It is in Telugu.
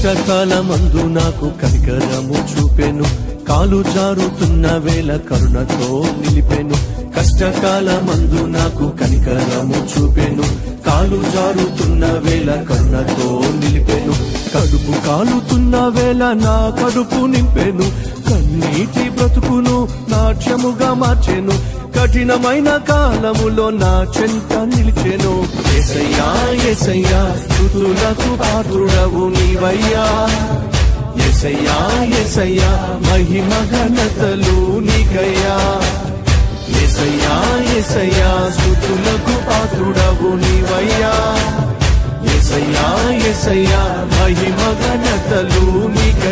కష్టకాలమందు నాకు కనికరము చూపెను కాలు జారుతున్న వేళ కరుణతో నిలిపెను కష్టకాలమందు నాకు కనికరము చూపెను కాలు జారుతున్న వేళ కరుణతో నిలిపెను కడుపు కాలుతున్న వేళ నా కడుపు నింపెను కన్నీటి బ్రతుకును నాట్యముగా మార్చెను కఠినమైన కాలములో నా చెంత నిలిచెను ఎసయ్యా ఎసయ్యా స్థుతులకు పాత్రుడవు నీవయ్యా ఎసయ్యా ఎసయ్యా మహిమ ఘనతలు నీకయ్యా ఎసయ్యా ఎసయ్యా స్థుతులకు పాత్రుడవు నీవయ్యా ఎసయ్యా ఎసయ్యా మహిమ ఘనతలు నీకయ్యా